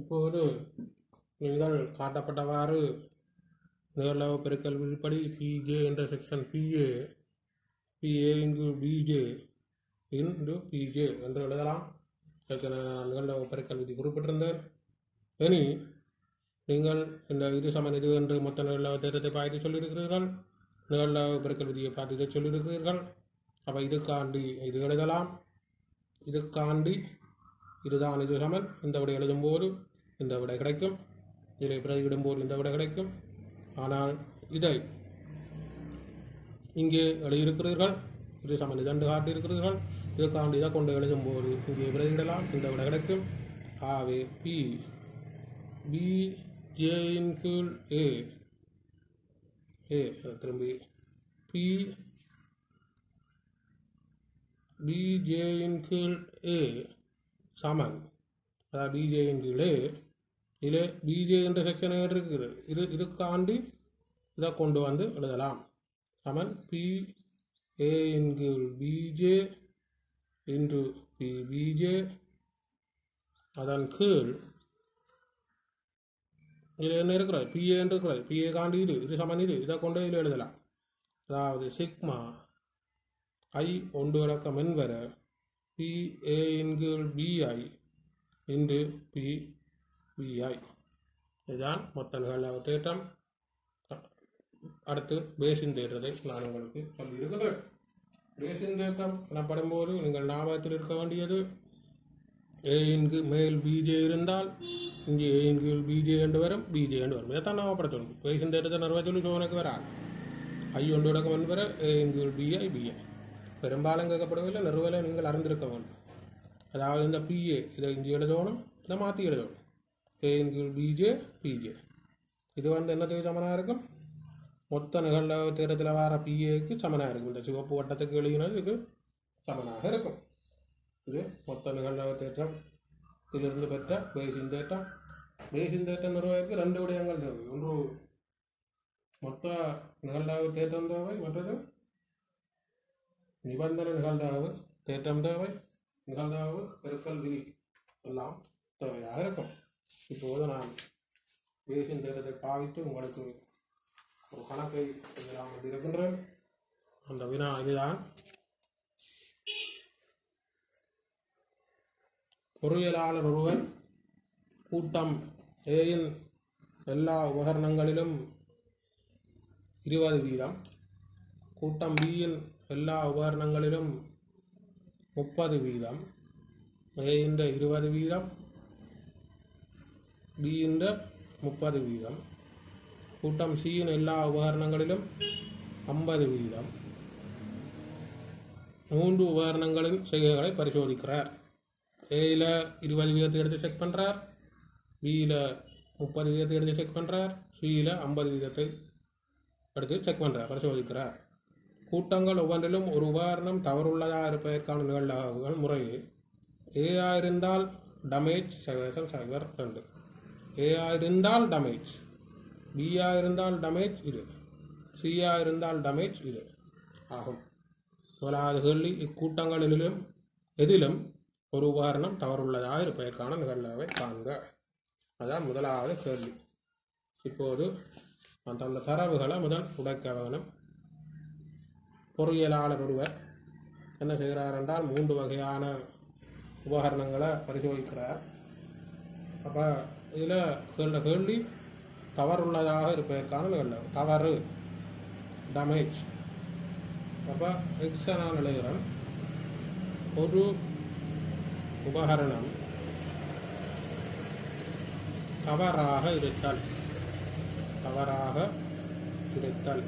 இப்போது நீங்கள் காட்டப்பட்டவாறு நிகழ்வு பெருக்கல் விதிப்படி பிஜே என்ற செக்ஷன் பிஏ பிஏ இங்கு பிஜே இன்டு பிஜே என்று எழுதலாம் ஏற்கனவே நான் நிகழ்வு பெருக்கல் விதி குறிப்பிட்டிருந்தேன் இனி நீங்கள் இந்த இது சமன் இது என்று மொத்த நிகழ்வு தேர்தலை பார்த்து சொல்லியிருக்கிறீர்கள் நிகழ்வு பெருக்கல் விதியை பார்த்து இதை சொல்லியிருக்கிறீர்கள் அப்போ இதுக்காண்டி இது எழுதலாம் இதுக்காண்டி இதுதான் இது சமன் இந்த விடை எழுதும்போது இந்த விடை கிடைக்கும் இதை பிரதியிடும்போது இந்த விடை கிடைக்கும் ஆனால் இதை இங்கே எழுதியிருக்கிறீர்கள் இது சமன் இதன்று காட்டியிருக்கிறீர்கள் இதுக்காண்டி இதை கொண்டு எழுதும்போது இங்கே பிரதியிடலாம் இந்த விடை கிடைக்கும் ஆகவே பி பி ஜேயின் கீழ் ஏ ஏ திரும்பி பி பிஜேயின் கீழ் ஏ சமன் அதாவது பிஜேயின் கீழ் ஏ இதில் பிஜே என்ற செக்ஷன் இருக்குது இது இதுக்காண்டி இதை கொண்டு வந்து எழுதலாம் சமன் பி ஏயின் கீழ் பிஜே இன்று பி பிஜே அதன் கீழ் இதில் என்ன இருக்கிறது பிஏ என்று இருக்கிறது பிஏ காண்டி இது இது சமன் இது இதை கொண்டு இதில் எழுதலாம் அதாவது சிக்மா ஐ ஒன்று இலக்கம் என்பர பி ஏ கீழ் பிஐ இன்று பி பிஐ இதுதான் மொத்த நிகழ்வு தேட்டம் அடுத்து பேசின் தேற்றத்தை நான் உங்களுக்கு சொல்லியிருக்கிறேன் பேசின் தேட்டம் எனப்படும் போது நீங்கள் ஞாபகத்தில் இருக்க வேண்டியது ஏயின்கு மேல் பிஜே இருந்தால் இங்கே ஏயின் கீழ் பிஜே என்று வரும் பிஜே என்று வரும் இதைத்தான் ஞாபகப்படுத்தணும் பேசின் தேட்டத்தை நிறைவேற்ற சொல்லி சோனுக்கு வராது ஐ ஒன்று இலக்கம் என்பர ஏயின் கீழ் பிஐ பிஐ பெரும்பாலும் கேட்கப்படவில்லை நிறுவலை நீங்கள் அறிந்திருக்க வேண்டும் அதாவது இந்த பிஏ இதை இங்கே எழுதணும் இதை மாற்றி எழுதணும் ஏயின் கீழ் பிஜே பிஜே இது வந்து என்னத்துக்கு சமனாக இருக்கும் மொத்த நிகழ்வு தேரத்தில் வர பிஏக்கு சமனாக இருக்கும் இந்த சிவப்பு வட்டத்துக்கு எழுதினதுக்கு சமனாக இருக்கும் இது மொத்த நிகழ்வு தேற்றம் இதிலிருந்து பெற்ற பேசின் தேட்டம் பேசின் தேட்டம் நிறுவனத்துக்கு ரெண்டு விடயங்கள் தேவை ஒன்று மொத்த நிகழ்வு தேற்றம் தேவை மற்றது நிபந்தனை நிகழ்தகவு தேற்றம் தேவை நிகழ்தகவு பெருக்கல் விதி எல்லாம் தேவையாக இருக்கும் இப்போது நான் பேசின் தேற்றத்தை பாவித்து உங்களுக்கு ஒரு கணக்கை எழுதலாம் என்று இருக்கின்றேன் அந்த வினா இதுதான் பொறியியலாளர் ஒருவர் கூட்டம் ஏயின் எல்லா உபகரணங்களிலும் இருபது வீதம் கூட்டம் பியின் எல்லா உபகரணங்களிலும் முப்பது வீதம் ஏன்ற இருபது வீதம் பின்ற முப்பது வீதம் கூட்டம் சியின் எல்லா உபகரணங்களிலும் ஐம்பது வீதம் மூன்று உபகரணங்களின் செய்கைகளை பரிசோதிக்கிறார் ஏயில் இருபது வீதத்தை எடுத்து செக் பண்ணுறார் பியில் முப்பது வீதத்தை எடுத்து செக் பண்ணுறார் சியில் ஐம்பது வீதத்தை எடுத்து செக் பண்ணுறார் பரிசோதிக்கிறார் கூட்டங்கள் ஒவ்வொன்றிலும் ஒரு உபகரணம் தவறுள்ளதாக இருப்பதற்கான நிகழ்வுகள் முறையே ஏஆ இருந்தால் டமேஜ் சைவசம் சைவர் ரெண்டு ஏஆ இருந்தால் டமேஜ் பிஆ இருந்தால் டமேஜ் இது சிஆ இருந்தால் டமேஜ் இது ஆகும் முதலாவது கேள்வி இக்கூட்டங்களிலும் எதிலும் ஒரு உபகரணம் தவறுள்ளதாக இருப்பதற்கான நிகழ்வை காண்க அதான் முதலாவது கேள்வி இப்போது அந்த அந்த தரவுகளை முதல் உடைக்க வேணும் பொறியியலாளர் ஒருவர் என்ன செய்கிறார் என்றால் மூன்று வகையான உபகரணங்களை பரிசோதிக்கிறார் அப்போ இதில் கேள்ற கேள்வி தவறுள்ளதாக இருப்பதற்கான நிகழ்வு தவறு டமேஜ் அப்போ எக்ஸ நான் எழுதுகிறேன் ஒரு உபகரணம் தவறாக இருத்தல் தவறாக இருத்தல்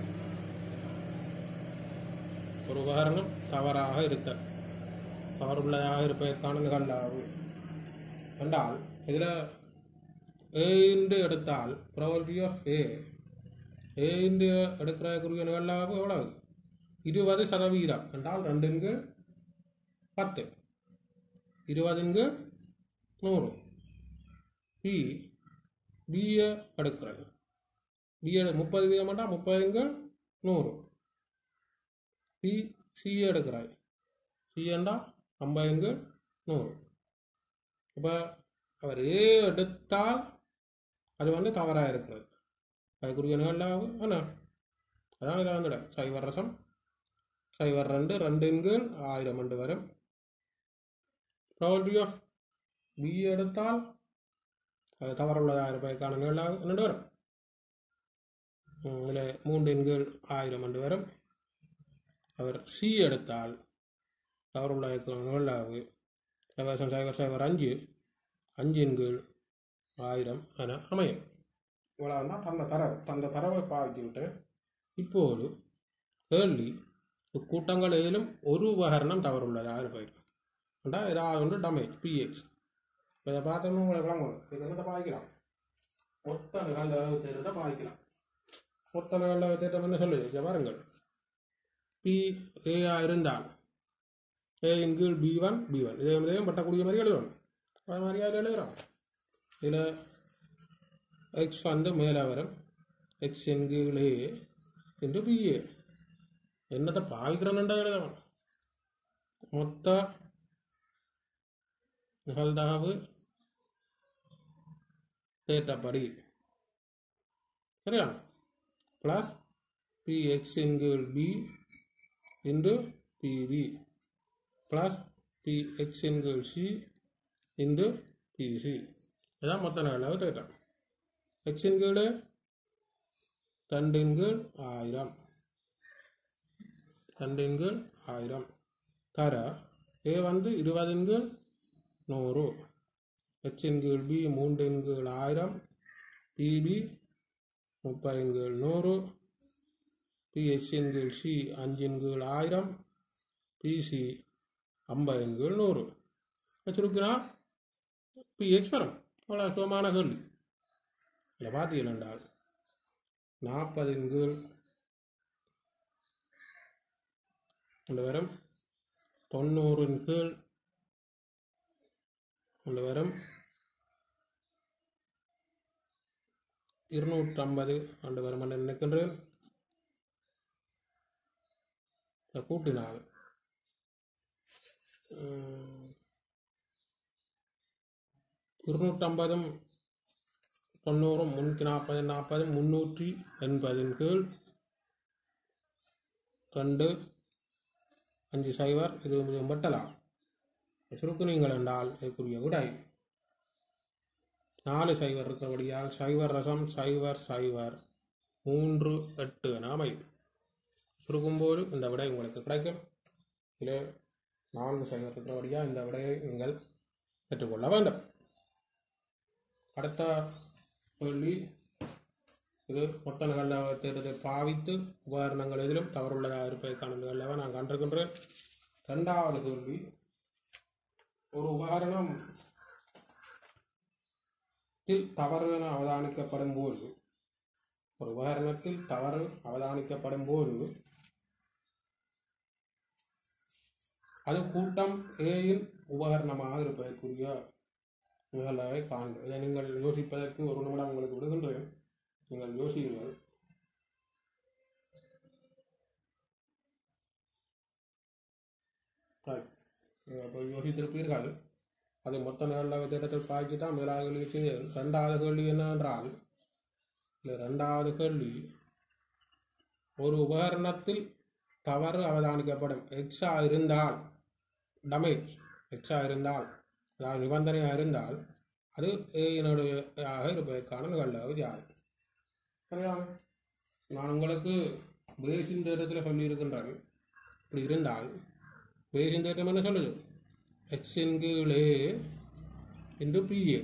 ஒரு உபகரணம் தவறாக இருத்தல் தவறுள்ளதாக இருப்பதற்கான நிகழ்வு என்றால் இதில் ஏ என்று எடுத்தால் ப்ராபபிலிட்டி ஆஃப் ஏ ஏ என்று எடுக்கிறதுக்குரிய நிகழ்வு எவ்வளவு இருபது சதவீதம் என்றால் ரெண்டுங்கு பத்து இருபதுங்கு நூறு பி பிஏ எடுக்கிறது பிஏ முப்பது வீதம் என்றால் முப்பதுங்கு நூறு பி சிஏ எடுக்கிறாய் சிஏண்டா ஐம்பதுங்கு நூறு இப்போ அவர் ஏ எடுத்தால் அது வந்து தவறாக இருக்கிறது அதுக்குரிய நிகழ்வு என்ன அதான் இதில் வந்துட சைவர் ரசம் சைவர் ரெண்டு ரெண்டின் கீழ் ஆயிரம் ரெண்டு வரும் ப்ராபர்ட்டி ஆஃப் பி எடுத்தால் அது தவறுள்ளதாக இருப்பதற்கான நிகழ்வு என்னென்று வரும் இதில் மூன்றின் கீழ் ஆயிரம் ரெண்டு வரும் அவர் சி எடுத்தால் தவறுள்ளதற்கான நிகழ்வு சைவர் சைவர் சைவர் அஞ்சு அஞ்சின் கீழ் ஆயிரம் என அமையும் இவ்வளவு தான் தந்த தரவு தந்த தரவை பாவிச்சுக்கிட்டு இப்போது கேள்வி கூட்டங்கள் எதிலும் ஒரு உபகரணம் தவறுள்ளதாக இருப்பது ஏண்டா ஏதாவது ஒன்று டமேஜ் பிஎக்ஸ் இப்போ இதை பார்த்தோம்னா உங்களை விளங்கும் இது என்னத்தை பாதிக்கலாம் மொத்த நிகழ்ந்த தேர்தலை பாதிக்கலாம் மொத்த நிகழ்ந்த தேட்டம் என்ன சொல்லுது இங்கே பாருங்கள் பி ஏஆ இருந்தால் ஏயின் கீழ் பி ஒன் பி ஒன் இதே மாதிரியும் பட்டக்கூடிய மாதிரி எழுதணும் அது மாதிரி அதில் எழுதுகிறோம் இதில் எக்ஸ் வந்து மேலே வரும் எக்ஸ் என் கீழ் ஏ இன்டு பிஏ என்னத்தை பாவிக்கிறேன்டா எழுதணும் மொத்த நிகழ்தகவு தேட்டப்படி சரியா ப்ளஸ் பி எக்ஸ் இன் கீழ் B into PB plus P X இன் கீழ் சி இன்டு பிசி இதான் மொத்த நிகழ்வு தேட்டம் எக்ஸின் கீழ் ரெண்டின் கீழ் ஆயிரம் ரெண்டின் கீழ் ஆயிரம் தர ஏ வந்து இருபதின் கீழ் நூறு எச்சின் கீழ் பி மூன்றின் கீழ் ஆயிரம் பிபி முப்பதின் கீழ் நூறு பிஹெச்சின் கீழ் சி அஞ்சின் கீழ் ஆயிரம் பிசி ஐம்பதின் கீழ் நூறு வச்சுருக்கிறா பிஹெச் வரும் அவ்வளோ சுகமான கேள்வி இதில் பார்த்தீர்கள் என்றால் நாற்பதின் கீழ் கொண்டு வரும் தொண்ணூறின் கீழ் கொண்டு வரும் இருநூற்றம்பது கொண்டு வரும் என்று நினைக்கின்றேன் இதை கூட்டினால் இருநூற்றம்பதும் தொண்ணூறும் முன்னூற்றி நாற்பது நாற்பது முந்நூற்றி எண்பதின் கீழ் ரெண்டு அஞ்சு சைவர் இது இது வெட்டலாம் சுருக்குனீங்கள் என்றால் இதுக்குரிய விடை நாலு சைவர் இருக்கிறபடியால் சைவர் ரசம் சைவர் சைவர் மூன்று எட்டு என அமையும் சுருக்கும்போது இந்த விடை உங்களுக்கு கிடைக்கும் இதில் நான்கு சைவர் இருக்கிறபடியாக இந்த விடையை நீங்கள் பெற்றுக்கொள்ள வேண்டும் அடுத்த கேள்வி இது மொத்த நிகழ்வு தேர்தலை பாவித்து உபகரணங்கள் எதிலும் தவறுள்ளதாக இருப்பதற்கான நிகழ்வை நான் கண்டிருக்கின்றேன் ரெண்டாவது கேள்வி ஒரு உபகரணம் தவறு என அவதானிக்கப்படும் போது ஒரு உபகரணத்தில் தவறு அவதானிக்கப்படும் போது அது கூட்டம் ஏயின் உபகரணமாக இருப்பதற்குரிய நிகழ்வை காண்க இதை நீங்கள் யோசிப்பதற்கு ஒரு நிமிடம் உங்களுக்கு விடுகின்றேன் நீங்கள் யோசியுங்கள் Right. நீங்கள் இப்போ யோசித்திருப்பீர்கள் அது மொத்த நிகழ்வு திட்டத்தில் பாய்ச்சி தான் முதலாவது கேள்வி செய்தது ரெண்டாவது கேள்வி என்னவென்றால் இல்லை ரெண்டாவது கேள்வி ஒரு உபகரணத்தில் தவறு அவதானிக்கப்படும் எக்ஸா இருந்தால் டமேஜ் எக்ஸா இருந்தால் அதாவது நிபந்தனையாக இருந்தால் அது ஏயினுடைய இருப்பதற்கான நிகழ்வு யாது சரியா நான் உங்களுக்கு பேசின் தேட்டத்தில் சொல்லியிருக்கின்றேன் இப்படி இருந்தால் பேசின் தேட்டம் என்ன சொல்லுது எக்ஸின் கீழே இன்று பிஏ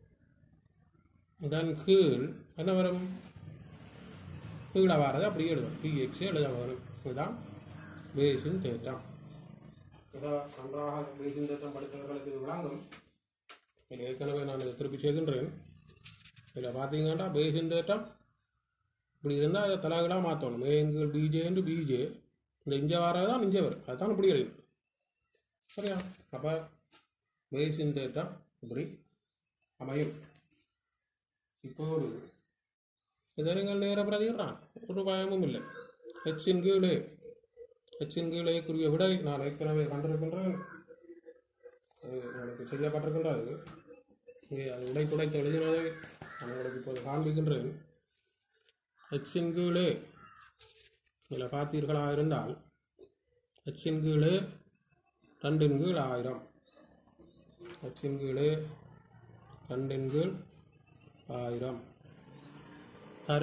இதன் கீழ் என்ன வரும் கீழே வரது அப்படியே எழுதும் பிஎக்ஸ் எழுத வரும் இதுதான் பேசின் தேட்டம் மிக நன்றாக பேசின் தேட்டம் படித்தவர்களுக்கு இது விளங்கும் இதில் ஏற்கனவே நான் இதை திருப்பி செய்கின்றேன் இதில் பார்த்தீங்கன்னா பேசின் தேட்டம் இப்படி இருந்தால் அதை தலைகளாக மாற்றணும் ஏங்கல் பிஜேன்னு பிஜே இந்த இஞ்ச வரது தான் இஞ்ச வரும் அதுதான் இப்படி எழுதணும் சரியா அப்போ பேசின் தேட்டம் இப்படி அமையும் இப்போ ஒரு இதை நீங்கள் நேர பிரதிகிறான் ஒரு பயமும் இல்லை ஹெச்சின் கீழே ஹெச்சின் கீழேக்குரிய விடை நான் ஏற்கனவே கண்டிருக்கின்றேன் அது உங்களுக்கு செய்யப்பட்டிருக்கின்றது இங்கே அது உடை துடைத்து எழுதினதை நான் உங்களுக்கு இப்போது காண்பிக்கின்றேன் எக்ஸின் கீழே இதில் பார்த்தீர்களா இருந்தால் எக்ஸின் கீழே ரெண்டின் கீழ் ஆயிரம் எக்ஸின் கீழே ரெண்டின் கீழ் ஆயிரம் தர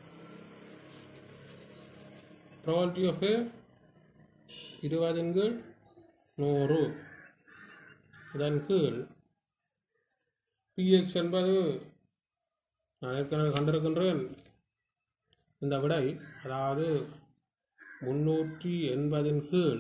ப்ராபர்ட்டி ஆஃப் இருபதின் கீழ் நூறு இதன் கீழ் பிஎக்ஸ் என்பது நான் ஏற்கனவே கண்டிருக்கின்றேன் இந்த விடை அதாவது முன்னூற்றி எண்பதின் கீழ்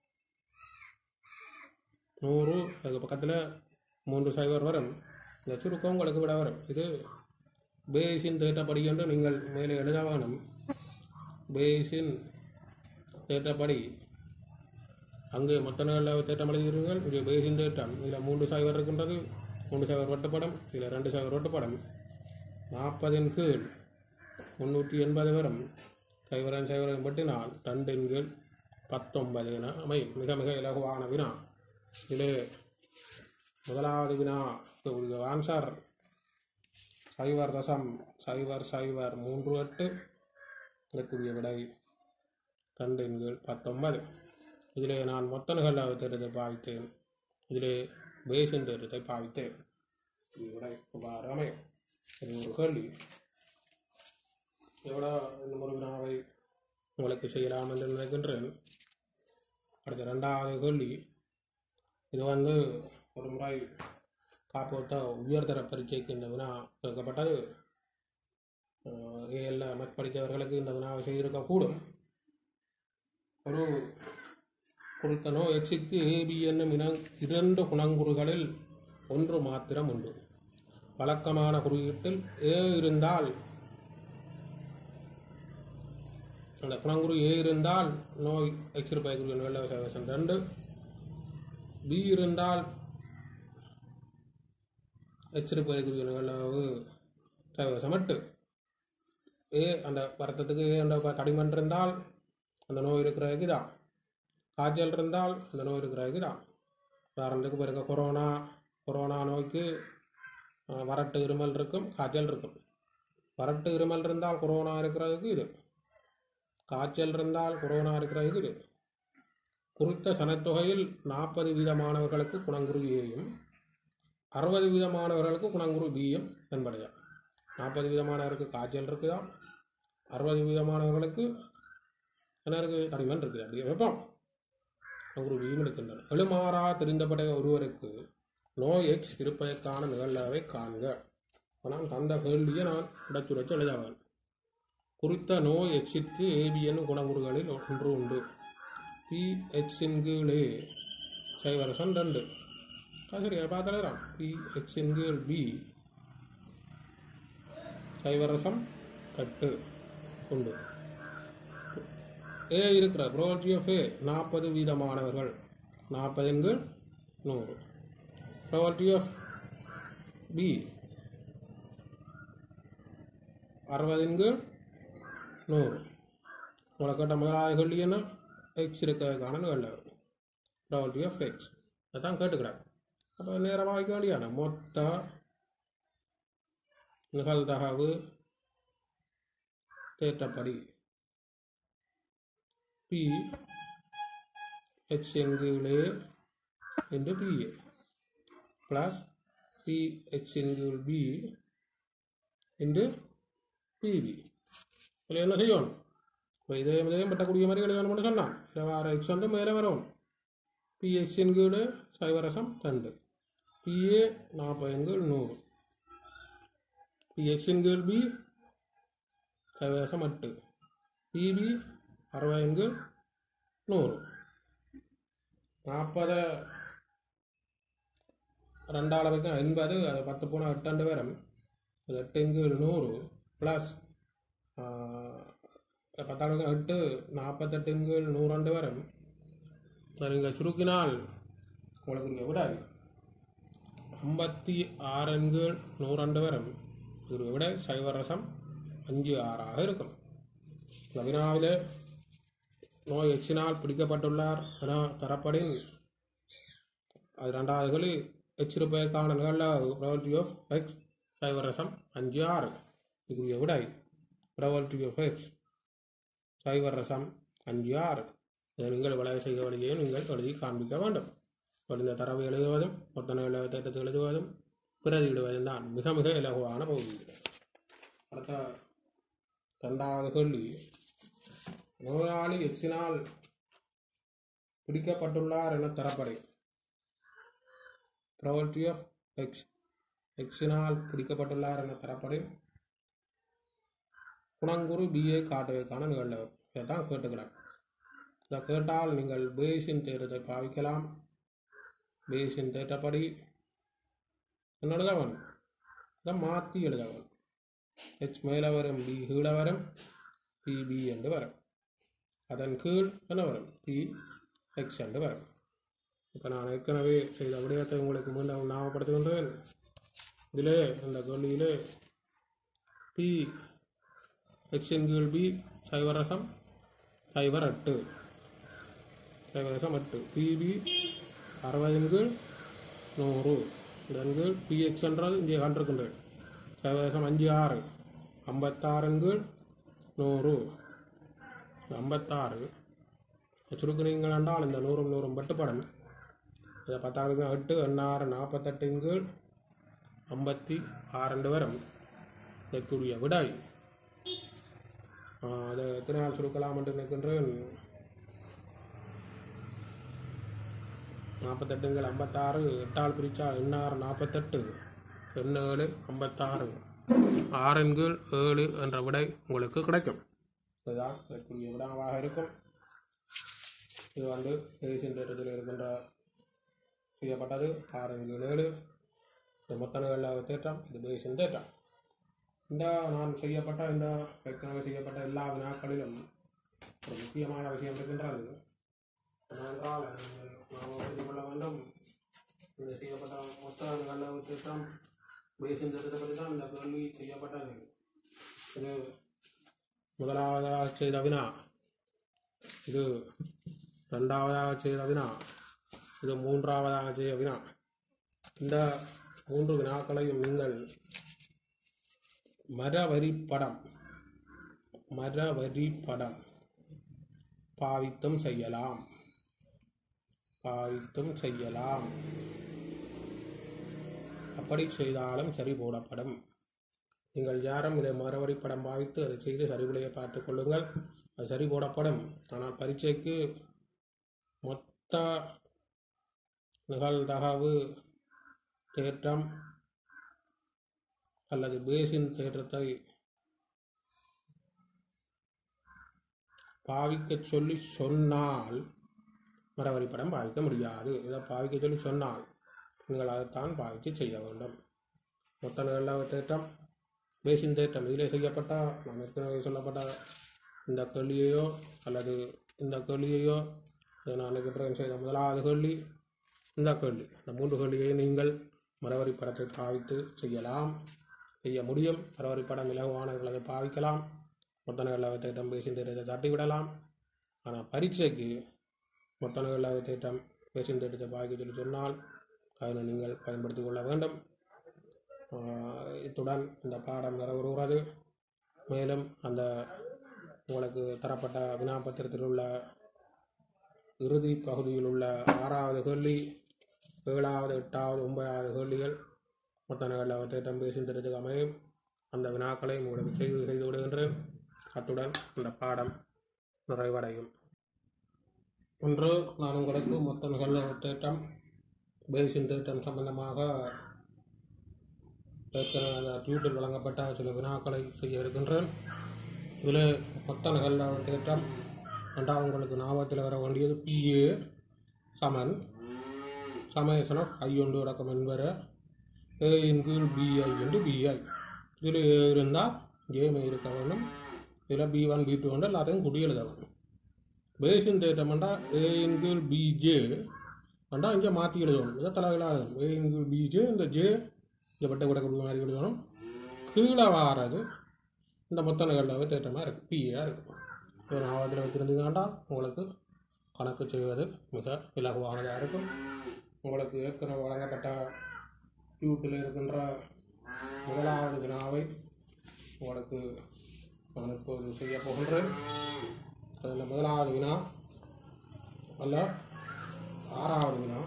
நூறு அதுக்கு பக்கத்தில் மூன்று சைபர் வரும் இந்த சுருக்கம் உங்களுக்கு விட வரும் இது பேஸின் தேட்டப்படி என்று நீங்கள் மேலே எழுத வேணும் பேஸின் தேட்டப்படி அங்கே மற்ற நாளில் தேட்டம் எழுதுகிறீர்கள் இங்கே பேஸின் தேட்டம் இதில் மூன்று சைபர் இருக்கின்றது மூன்று சைபர் வெட்டப்படும் இதில் ரெண்டு சைபர் வெட்டப்படும் நாற்பதின் கீழ் முந்நூற்றி எண்பது வரும் சைவரன் சைவரன் வெட்டினால் ரெண்டின் கீழ் பத்தொன்பது என அமையும் மிக மிக இலகுவான வினா இதிலே முதலாவது வினா ஆன்சர் சைவர் தசம் சைவர் சைவர் மூன்று எட்டு இதற்குரிய விடை ரெண்டின் கீழ் பத்தொன்பது இதிலே நான் மொத்த நிகழ்வு தேர்தலை பாவித்தேன் இதிலே பேசின் தேர்தலை பாவித்தேன் இது விடை இவ்வாறு அமையும் இது ஒரு கேள்வி எவ்வளோ இந்த ஒரு வினாவை உங்களுக்கு செய்யலாம் என்று நினைக்கின்றேன் அடுத்த ரெண்டாவது கேள்வி இது வந்து ஒரு முறை காப்போத்த உயர்தர பரீட்சைக்கு இந்த வினா கேட்கப்பட்டது ஏஎல்ல மத் படித்தவர்களுக்கு இந்த வினாவை செய்திருக்கக்கூடும் ஒரு குறித்த நோ எக்ஸிக்கு ஏபி என்னும் இன இரண்டு குணங்குறுகளில் ஒன்று மாத்திரம் உண்டு வழக்கமான குறியீட்டில் ஏ இருந்தால் அந்த குணங்குரு ஏ இருந்தால் நோய் எச்சிருப்பதற்குரிய நல்ல சேவசம் ரெண்டு பி இருந்தால் எச்சிருப்பதற்குரிய நல்லவு சேவசம் எட்டு ஏ அந்த வருத்தத்துக்கு ஏ அந்த கடிமன் இருந்தால் அந்த நோய் இருக்கிறதுக்கு தான் காய்ச்சல் இருந்தால் அந்த நோய் இருக்கிறதுக்கு தான் உதாரணத்துக்கு பிறகு கொரோனா கொரோனா நோய்க்கு அஹ், வறட்டு இருமல் இருக்கும் காய்ச்சல் இருக்கும் வறட்டு இருமல் இருந்தால் கொரோனா இருக்கிறதுக்கு இது காய்ச்சல் இருந்தால் கொரோனா இருக்கிறதுக்கு இது குறித்த சனத்தொகையில் நாற்பது வீதமானவர்களுக்கு குணங்குரு ஏயும் அறுபது வீதமானவர்களுக்கு குணங்குரு பியும் தென்படுதா நாற்பது வீதமானவருக்கு காய்ச்சல் இருக்குதா அறுபது வீதமானவர்களுக்கு என்ன இருக்கு தடிமன் இருக்குது அப்படியே வைப்போம் குணங்குரு பியும் இருக்கின்றன எழுமாறா தெரிந்தப்பட்ட ஒருவருக்கு நோய் எக்ஸ் இருப்பதற்கான நிகழ்வை காண்க இப்ப நான் தந்த கேள்வியை நான் உடச்சுடைச்சு எழுதவன் குறித்த நோய் எச்சிற்கு ஏபிஎன் குணங்குறுகளில் ஒன்று உண்டு பி எச்சின் கீழே சைவரசன் ரெண்டு ஆ, சரி பார்த்துலாம் பி எச்சின் கீழ் பி சைவரசம் கட்டு உண்டு ஏ இருக்கிற ப்ரோஜி ஆஃப் ஏ நாற்பது வீதமானவர்கள் நாற்பதின் கீழ் நூறு ப்ரோவல்டி ஆஃப் பி அறுபதின் கீழ் நூறு உங்களை கேட்ட முதலாவது கேள்வி என்ன எக்ஸ் இருக்கிறதுக்கான நிகழ்வு ப்ராபர்ட்டி ஆஃப் எக்ஸ் அதான் கேட்டுக்கிறாங்க அப்போ நேரமாக வைக்க வேண்டியான மொத்த நிகழ்தகவு தேற்றப்படி பி எச் என்கீழே into PA plus P H என்கீழ் பி இன்டு பிபி இதில் என்ன செய்யணும் இப்போ இதே இதையும் பட்டக்கூடிய மாதிரி எழுதணும்னு சொன்னான் இதில் வேறு எக்ஸ் வந்து மேலே வரும் பிஎக்ஸின் கீழ் சைவரசம் ரெண்டு பிஏ நாற்பது கீழ் நூறு பிஎக்ஸின் கீழ் பி சைவரசம் எட்டு பிபி அறுபது கீழ் நூறு நாற்பது ரெண்டாள் வரைக்கும் எண்பது அது பத்து போனால் எட்டாண்டு வரும் அது எட்டின் கீழ் நூறு ப்ளஸ் பத்தாளுக்கு எட்டு நாற்பத்தெட்டின் கீழ் நூறாண்டு வரும் அதை நீங்கள் சுருக்கினால் உங்களுக்கு இங்கே விட ஐம்பத்தி ஆறின் கீழ் நூறாண்டு வரும் இது விட சைவரசம் அஞ்சு ஆறாக இருக்கும் இந்த வினாவிலே நோய் எச்சினால் பிடிக்கப்பட்டுள்ளார் என தரப்படின் அது ரெண்டாவது கேள்வி எச்சிருப்பதற்கான நிகழ்வு ப்ராபர்ட்டி ஆஃப் எக்ஸ் சைவரசம் அஞ்சு ஆறு இதுக்குரிய விடை ப்ராபர்ட்டி ஆஃப் எக்ஸ் சைவரசம் அஞ்சு ஆறு இதை நீங்கள் விளைய செய்ய வழியை நீங்கள் எழுதி காண்பிக்க வேண்டும் இந்த தரவை எழுதுவதும் ஒத்தனை திட்டத்தை எழுதுவதும் பிரதியிடுவதும் தான் மிக மிக இலகுவான பகுதி அடுத்த இரண்டாவது கேள்வி நோயாளி எக்ஸினால் பிடிக்கப்பட்டுள்ளார் என தரப்படை ப்ராபர்ட்டி ஆஃப் எக்ஸ் எக்ஸினால் பிடிக்கப்பட்டுள்ளார் என தரப்படை குணங்குரு பிஏ காட்டுவதற்கான நிகழ்வு இதைத்தான் கேட்டுக்கலாம் இதை கேட்டால் நீங்கள் பேஸின் தேர்தலை பாவிக்கலாம் பேஸின் தேட்டப்படி என்ன எழுத வேணும் இதை மாற்றி எழுத வேணும் ஹெச் மேலே வரும் பி கீழே வரும் பி பி என்று வரும் அதன் கீழ் என்ன வரும் பி எக்ஸ் என்று வரும் இப்போ நான் ஏற்கனவே செய்த விடயத்தை உங்களுக்கு மீண்டும் ஞாபகப்படுத்துகின்றேன் இதிலே இந்த கேள்வியிலே பி எக்ஸின் கீழ் பி சைவரசம் சைவர் எட்டு சைவரசம் எட்டு பிபி அறுபதின் கீழ் நூறு இதன் கீழ் பிஎக்ஸ் என்றால் இங்கே கண்டிருக்கின்றேன் சைவரசம் அஞ்சு ஆறு ஐம்பத்தாறின் கீழ் நூறு ஐம்பத்தாறு சுருக்குறீங்கள் என்றால் இந்த நூறும் நூறும் பட்டுப்படும் இதை பத்தாவது எட்டு எண்ணாறு நாற்பத்தெட்டின் கீழ் ஐம்பத்தி ஆறு வரும் இதற்குரிய விடை ஆ, அதை எத்தனை நாள் சுருக்கலாம் என்று நினைக்கின்றேன் நாற்பத்தெட்டுங்கள் ஐம்பத்தாறு எட்டால் பிரிச்சா எண்ணாறு நாற்பத்தெட்டு எண்ணேழு ஐம்பத்தாறு ஆறெண்கள் ஏழு என்ற விடை உங்களுக்கு கிடைக்கும் இதுதான் இதற்குரிய விடாவாக இருக்கும் இது வந்து பேசின் தேட்டத்தில் இருக்கின்ற செய்யப்பட்டது ஆறெண்கள் ஏழு இது மொத்த நிகழ்வு தேட்டம் இது பேசின் தேட்டம் இந்த நான் செய்யப்பட்ட இந்த ஏற்கனவே செய்யப்பட்ட எல்லா வினாக்களிலும் ஒரு முக்கியமான விஷயம் இருக்கின்றது என்னவென்றால் நீங்கள் நாம் புரிந்து கொள்ள வேண்டும் இந்த செய்யப்பட்ட மொத்த நிகழ்வு திட்டம் பேசின் திட்டத்தை பற்றி தான் இந்த கேள்வி செய்யப்பட்டது இது முதலாவதாக செய்த வினா இது ரெண்டாவதாக செய்த வினா இது மூன்றாவதாக செய்த வினா இந்த மூன்று வினாக்களையும் நீங்கள் மரவரி படம் மரவரி படம் பாவித்தும் செய்யலாம் பாவித்தும் செய்யலாம் அப்படி செய்தாலும் சரி போடப்படும் நீங்கள் யாரும் இதை மரவரி படம் பாவித்து அதை செய்து சரிவிலையை பார்த்துக் கொள்ளுங்கள் அது சரி போடப்படும் ஆனால் பரீட்சைக்கு மொத்த நிகழ்தகவு தேற்றம் அல்லது பேசின் தேற்றத்தை பாவிக்கச் சொல்லி சொன்னால் மரவரி படம் பாவிக்க முடியாது இதை பாவிக்க சொல்லி சொன்னால் நீங்கள் அதைத்தான் பாவித்து செய்ய வேண்டும் மொத்த நிகழ்வு தேற்றம் பேசின் தேற்றம் இதிலே செய்யப்பட்ட நான் ஏற்கனவே சொல்லப்பட்ட இந்த கேள்வியையோ அல்லது இந்த கேள்வியையோ இதை நான் நினைக்கின்றேன் செய்த முதலாவது கேள்வி இந்த கேள்வி இந்த மூன்று கேள்வியை நீங்கள் மரவரி படத்தை பாவித்து செய்யலாம் செய்ய முடியும் மரவரி படம் இலகுவானவர்கள் அதை பாவிக்கலாம் மொத்த நிகழ்வு தேட்டம் பேசின் தேட்டத்தை தட்டிவிடலாம் ஆனால் பரீட்சைக்கு மொத்த நிகழ்வு தேட்டம் பேசின் தேட்டத்தை பாவிக்க சொல்லி சொன்னால் அதனை நீங்கள் பயன்படுத்திக் கொள்ள வேண்டும் ஆஹ் இத்துடன் இந்த பாடம் நிறைவுறுகிறது மேலும் அந்த உங்களுக்கு தரப்பட்ட வினாபத்திரத்தில் உள்ள இறுதி பகுதியில் உள்ள ஆறாவது கேள்வி ஏழாவது எட்டாவது ஒன்பதாவது கேள்விகள் மொத்த நிகழ்வு தேட்டம் பேசுகிறதுக்கு அமையும் அந்த வினாக்களை உங்களுக்கு செய்து செய்து விடுகின்றேன் அத்துடன் இந்த பாடம் நிறைவடையும் ஒன்று நான் உங்களுக்கு மொத்த நிகழ்வு தேட்டம் பேசின் தேட்டம் சம்பந்தமாக ஏற்கனவே அந்த டியூட்டில் வழங்கப்பட்ட சில வினாக்களை செய்ய இருக்கின்றேன் இதில் மொத்த நிகழ்வு தேட்டம் ரெண்டாவது உங்களுக்கு ஞாபகத்தில் வர வேண்டியது பிஏ சமன் சமேசன் ஆஃப் ஐ ஒன்று அடக்கம் என்பற ஏ இன் கீழ் பிஐ என்று பிஐ இதில் ஏ இருந்தால் ஏமே இருக்க வேண்டும் இதில் பி ஒன் பி டூ வந்து எல்லாத்தையும் குடி எழுத வேண்டும் பேசின் தேட்டம் என்றால் ஏ இன் கீழ் பிஜே வேண்டாம் இங்கே மாற்றி எழுதணும் இதை தலைகளாக எழுதணும் ஏ இன் கீழ் பிஜே இந்த ஜே இங்கே பட்ட விட மாதிரி எழுதணும் கீழே வாரது இந்த மொத்த நிகழ்வு தேட்டமாக இருக்குது பிஏயாக இருக்குது ஒரு ஆவத்தில் வைத்திருந்தீங்கன்னா உங்களுக்கு கணக்கு செய்வது மிக இலகுவானதாக இருக்கும் உங்களுக்கு ஏற்கனவே வழங்கப்பட்ட டியூட்டில் இருக்கின்ற முதலாவது வினாவை உங்களுக்கு நான் இப்போது செய்ய போகின்றேன் அதில் முதலாவது வினா அல்ல ஆறாவது வினா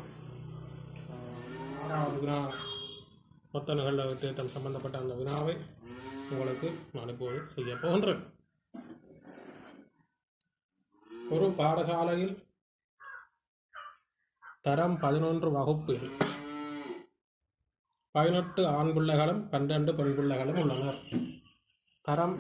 ஆறாவது வினா மொத்த நிகழ்வு தேர்தல் சம்பந்தப்பட்ட அந்த வினாவை உங்களுக்கு நான் இப்போது செய்ய போகின்றேன் ஒரு பாடசாலையில் தரம் பதினொன்று வகுப்பில் பதினெட்டு ஆண் பிள்ளைகளும் பன்னிரண்டு பெண் பிள்ளைகளும் உள்ளனர் தரம்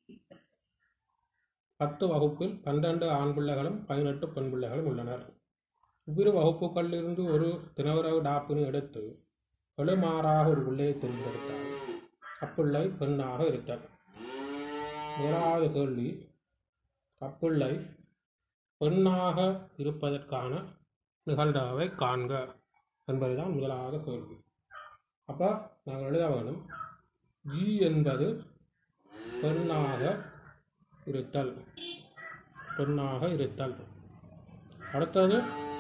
பத்து வகுப்பில் பன்னிரண்டு ஆண் பிள்ளைகளும் பதினெட்டு பெண் பிள்ளைகளும் உள்ளனர் இவ்விரு வகுப்புகளிலிருந்து ஒரு தினவரவு டாப்பினை எடுத்து எழுமாறாக ஒரு பிள்ளையை தேர்ந்தெடுத்தார் அப்பிள்ளை பெண்ணாக இருத்தார் முதலாவது கேள்வி அப்பிள்ளை பெண்ணாக இருப்பதற்கான நிகழ்வை காண்க என்பதுதான் முதலாவது கேள்வி அப்போ நாங்கள் எழுத வேணும் ஜி என்பது பெண்ணாக இருத்தல் பெண்ணாக இருத்தல் அடுத்தது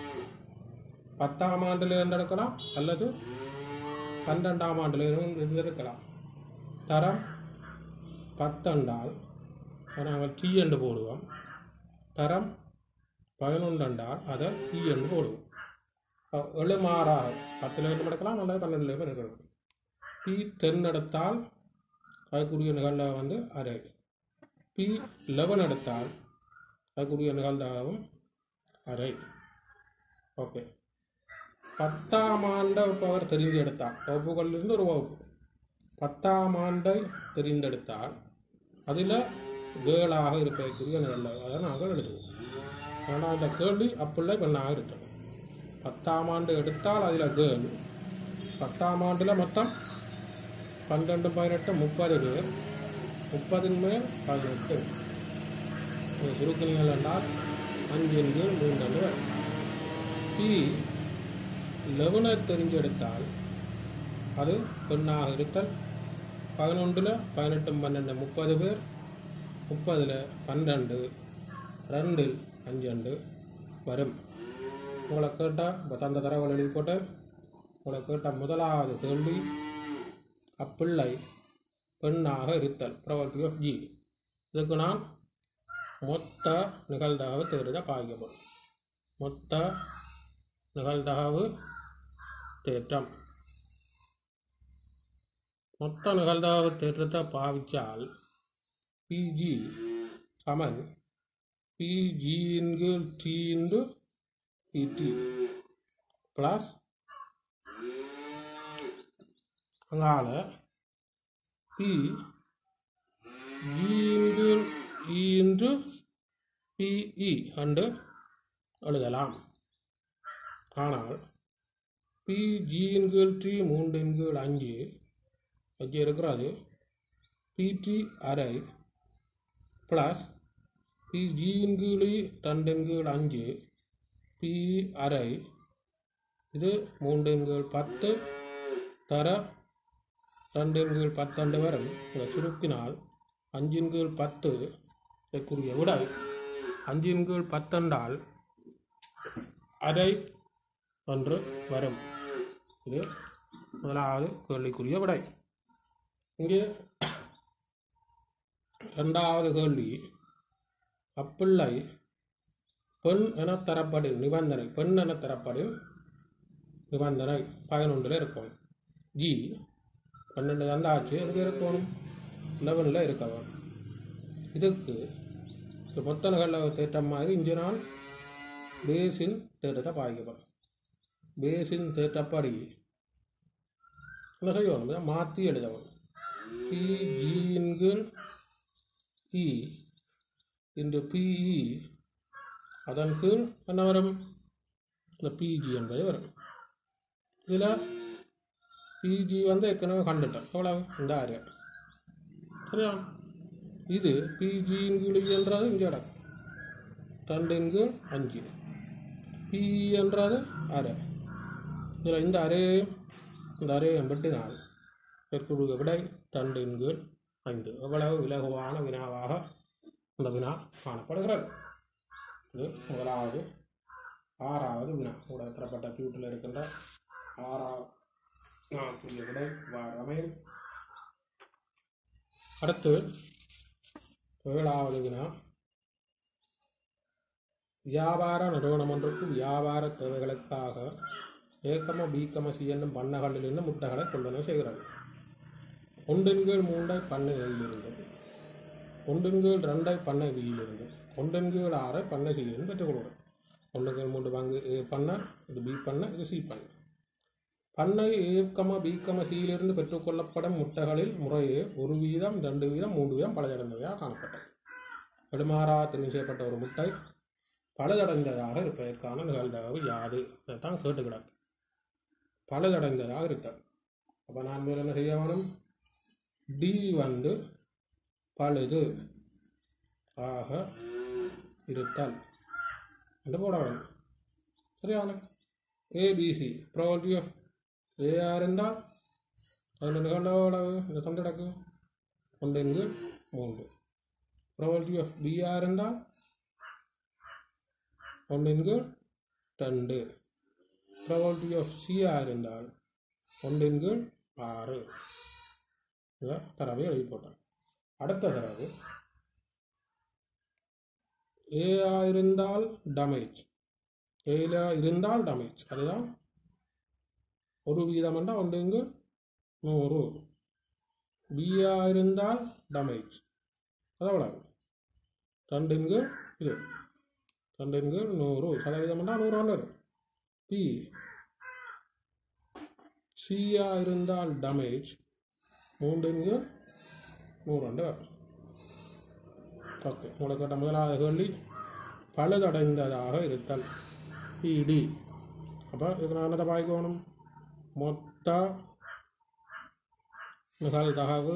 பத்தாம் ஆண்டில் இருந்தெடுக்கலாம் அல்லது பன்னெண்டாம் ஆண்டில் இருந்திருக்கலாம் தரம் பத்தெண்டால் நாங்கள் டி என்று போடுவோம் தரம் பதினொன்றெண்டால் அதை டி என்று போடுவோம் எழுமாறாக பத்துலேருந்து எடுக்கலாம் அல்லது பன்னெண்டுலேயும் இருக்கலாம் பி டென் எடுத்தால் அதுக்குரிய நிகழ்வு வந்து அரை பி லெவன் எடுத்தால் அதுக்குரிய நிகழ்ந்தாகவும் அரை ஓகே பத்தாம் ஆண்டை இப்போ அவர் தெரிஞ்செடுத்தார் வகுப்புகளிலிருந்து ஒரு வகுப்பு பத்தாம் ஆண்டை தெரிந்தெடுத்தால் அதில் கேளாக இருப்பதற்குரிய நிகழ்வு அதை நாங்கள் எழுதுவோம் ஆனால் அந்த கேள்வி அப்பிள்ளை பெண்ணாக இருக்கணும் பத்தாம் ஆண்டு எடுத்தால் அதில் கேள் பத்தாம் ஆண்டில் மொத்தம் பன்னெண்டு பதினெட்டு முப்பது பேர் முப்பதின் மேல் பதினெட்டு சுருக்கினீர்கள் என்றால் அஞ்சின் கீழ் மூன்று பேர் பி லெவனை தெரிஞ்செடுத்தால் அது பெண்ணாக இருத்தல் பதினொன்றில் பதினெட்டு பன்னெண்டு முப்பது பேர் முப்பதில் பன்னெண்டு ரெண்டில் அஞ்சண்டு வரும் உங்களை கேட்டால் இப்போ தந்த தரவுகள் எழுதி போட்டேன் உங்களை கேட்ட முதலாவது கேள்வி அப்பிள்ளை பெண்ணாக இருத்தல் ப்ரவர்ட்டி ஆஃப் ஜி இதுக்கு நான் மொத்த நிகழ்தகவு தேர்தல் பாய்க்கப்படும் மொத்த நிகழ்தகவு தேற்றம் மொத்த நிகழ்தகவு தேற்றத்தை பாவிச்சால் பிஜி சமன் பிஜி இன்கு டி இன்டு பிடி ப்ளஸ் அங்கால பி ஜி இன்கு இ இன்டு பிஇ அண்டு எழுதலாம் ஆனால் பி ஜியின் கீழ் டி மூன்றின் கீழ் அஞ்சு வச்சு இருக்கிறது பிடி அரை ப்ளஸ் பி ஜியின் கீழ் ரெண்டின் கீழ் அஞ்சு பி அரை இது மூன்றின் கீழ் பத்து தர ரெண்டின் கீழ் பத்தண்டு வரும் இதை சுருக்கினால் அஞ்சின் கீழ் பத்து இதற்குரிய விடை அஞ்சின் கீழ் பத்தெண்டால் அரை ஒன்று வரும் இது முதலாவது கேள்விக்குரிய விடை இங்கே இரண்டாவது கேள்வி அப்பிள்ளை பெண் என தரப்படும் நிபந்தனை பெண் என தரப்படும் நிபந்தனை பதினொன்றில் இருக்கும் ஜி பன்னெண்டு வந்தாச்சு எங்கே இருக்கணும் லெவனில் இருக்கணும் இதுக்கு இந்த மொத்த நிகழ்வு தேட்டம் மாதிரி இங்கே நான் பேசின் தேட்டத்தை பாய்க்கப்படும் பேசின் தேட்டப்படி என்ன செய்யணும் மாற்றி எழுதணும் பிஜின்கள் இ இன்று பிஇ அதன் கீழ் என்ன வரும் இந்த பிஜி என்பது வரும் இதில் பிஜி வந்து ஏற்கனவே கண்டுட்டேன் எவ்வளவு இந்த ஆறு சரியா இது பிஜியின் கீழ் என்றது இங்கே கிடக்கும் ரெண்டின் கீழ் அஞ்சு பி என்றது அரை இதில் இந்த அரே இந்த அரே வெட்டினால் ஏற்கக்கூடிய விடை ரெண்டின் கீழ் ஐந்து எவ்வளவு இலகுவான வினாவாக இந்த வினா காணப்படுகிறது இது முதலாவது ஆறாவது வினா கூட தரப்பட்ட கியூட்டில் இருக்கின்ற ஆறாவது ஆ புதிய விடை வார அமையும் அடுத்து ஏழாவது வினா வியாபார நிறுவனம் ஒன்றுக்கு வியாபார தேவைகளுக்காக ஏக்கம பீக்கம சி என்னும் பண்ணகளிலிருந்து முட்டைகளை கொண்டன செய்கிறது ஒன்றின் கீழ் மூன்றை பண்ணை ஏழிலிருந்து ஒன்றின் கீழ் ரெண்டை பண்ணை பியிலிருந்து ஒன்றின் கீழ் ஆறை பண்ணை சியிலிருந்து பெற்றுக்கொள்கிறோம் ஒன்று கீழ் மூன்று பங்கு ஏ பண்ண இது பி பண்ண இது சி பண்ண பண்ணை ஏக்கம பீக்கம சியிலிருந்து பெற்றுக்கொள்ளப்படும் முட்டைகளில் முறையே ஒரு வீதம் ரெண்டு வீதம் மூன்று வீதம் பலதடைந்தவையாக காணப்பட்டது எடுமாறா தெரிவு செய்யப்பட்ட ஒரு முட்டை பலதடைந்ததாக இருப்பதற்கான நிகழ்தகவு யாது இதைத்தான் கேட்டு கிடக்கு பலதடைந்ததாக இருக்காது அப்போ நான் மேல் என்ன செய்ய வேணும் டி வந்து பழுது ஆக இருத்தல் என்று போட வேணும் சரியான ஏபிசி ப்ராபர்ட்டி ஆஃப் ஏஆ இருந்தால் அதில் நிகழ்வு இந்த தந்தடக்கு ஒன்று மூன்று ப்ராபர்ட்டி ஆஃப் பிஆ இருந்தால் ஒன்றின்கு ரெண்டு ப்ராபர்ட்டி ஆஃப் சிஆ இருந்தால் ஒன்றின்கு ஆறு இதை தரவை எழுதி போட்டேன் அடுத்த தரவு ஏஆ இருந்தால் டமேஜ் ஏல இருந்தால் டமேஜ் அதுதான் ஒரு வீதம் என்றால் ஒன்றுங்கு நூறு பிஆ இருந்தால் டமேஜ் அதான் ரெண்டுங்கு இது ரெண்டுங்கு நூறு சதவீதம் என்றால் நூறு ஒன்று பி சியா இருந்தால் டமேஜ் மூன்றுங்கு நூறு ரெண்டு வரும் ஓகே உங்களுக்கு கேட்ட முதலாவது கேள்வி பழுதடைந்ததாக இருத்தல் பிடி அப்போ இதுக்கு நான் என்னத்தை பாய்க்கணும் மொத்த நிகழ்தகவு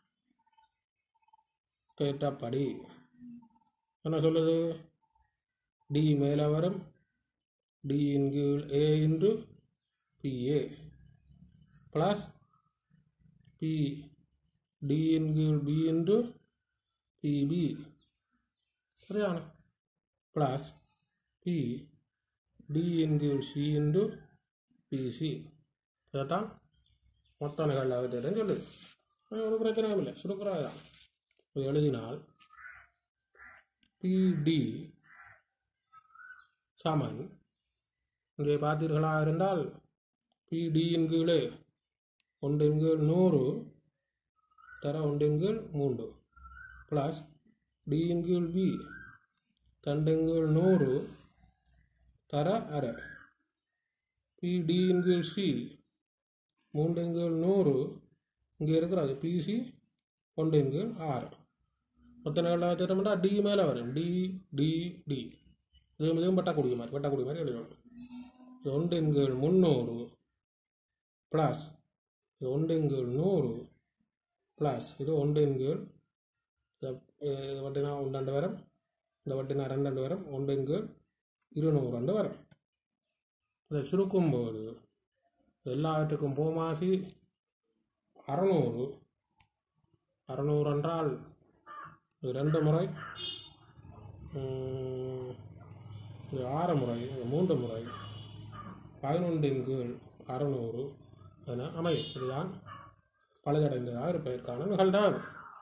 தேட்டப்படி என்ன சொல்லுது டி மேலே வரும் டி இன் கீழ் A into PA plus P D இன் கீழ் பி இன்டு பிபி சரியான ப்ளஸ் பி டி இன் கீழ் சி இன்டு பிசி இதைத்தான் மொத்த நிகழ்வு தெரியும் சொல்லுது ஒரு பிரச்சனையும் இல்லை சுருக்கிறதா தான் இது எழுதினால் பிடி சமன் இங்கே பார்த்தீர்களாக இருந்தால் பிடியின் கீழே ஒன்றின் கீழ் நூறு தர ஒன்றின் கீழ் மூன்று ப்ளஸ் டியின் கீழ் பி ரெண்டின் கீழ் நூறு தர அரை பிடியின் கீழ் சி மூன்றின் கீழ் நூறு இங்கே இருக்கிறது பிசி ஒன்றின் கீழ் ஆறு மொத்த நிகழ்வு திட்டம்னா டி மேலே வரும் டி டி டி இது இதுவும் வெட்டக்கூடிய மாதிரி வெட்டக்கூடிய மாதிரி எழுதணும் இது ஒன்றின் கீழ் முந்நூறு ப்ளஸ் இது ஒன்றின் கீழ் நூறு ப்ளஸ் இது ஒன்றின் கீழ் இது வட்டினா ஒன்றாண்டு வரும் இந்த வட்டினா ரெண்டாண்டு வரும் ஒன்றின் கீழ் இருநூறு ரெண்டு வரும் இதை சுருக்கும்போது எல்லாவற்றுக்கும் பூமாசி அறநூறு அறநூறு என்றால் இது ரெண்டு முறை உம், இது ஆறு முறை இது மூன்று முறை பதினொன்றின் கீழ் அறநூறு என அமையும் இதுதான் பழுதடைந்ததாக இருப்பதற்கான நிகழ்வு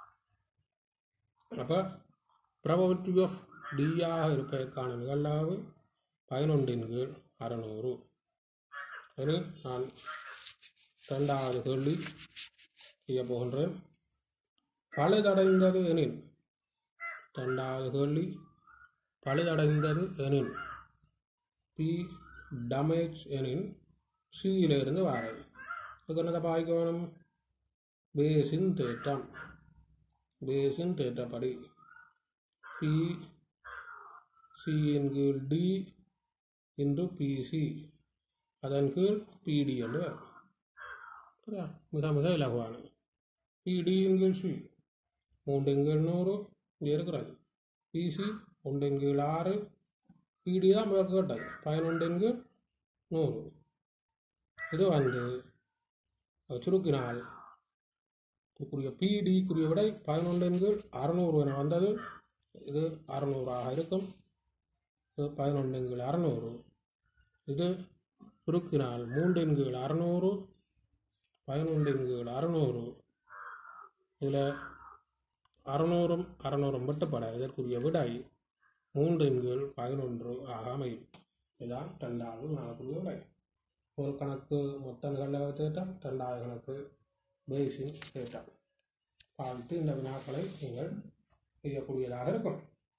அப்போ ப்ரபபிலிட்டி ஆஃப் டியாக இருப்பதற்கான நிகழ்வு பதினொன்றின் கீழ் அறநூறு இனி நான் ரெண்டாவது கேள்வி செய்ய போகின்றேன் பழுதடைந்தது எனின் ரெண்டாவது கேள்வி பழுதடைந்தது எனின் பி டமேஜ் எனின் சியிலிருந்து வாரது இதுக்கு என்னதை பாய்க்க வேணும் பேசின் தேற்றம் பேசின் தேற்றப்படி பி சியின் கீழ் டி இன்டு பிசி அதன் கீழ் பிடி என்று வரும் சரியா? மிக மிக இலகுவான பிடியின் கீழ் சி மூன்றின் கீழ் நூறு இங்கே இருக்கிறது பிசி ஒன்றின் கீழ் ஆறு பிடி தான் முதல் கேட்டது பதினொன்றின் கீழ் நூறு இது வந்து அது சுருக்கினால் இதுக்குரிய பிடிக்குரிய விடை பதினொன்றின் கீழ் அறநூறு என வந்தது இது அறநூறாக இருக்கும் இது பதினொன்றின் கீழ் அறநூறு இது சுருக்கினால் மூன்றின் கீழ் அறநூறு பதினொன்றின் கீழ் அறுநூறு இதில் அறுநூறும் அறுநூறும் வெட்டப்பட இதற்குரிய விடை மூன்றின் கீழ் பதினொன்று ஆக அமையும் இதுதான் ரெண்டாவது நாளுக்குரிய விடை ஒரு கணக்கு மொத்த நிகழ்வு தேட்டம் ரெண்டாவது கணக்கு பேசின் தேட்டம் பாவித்து இந்த வினாக்களை நீங்கள் செய்யக்கூடியதாக இருக்கும்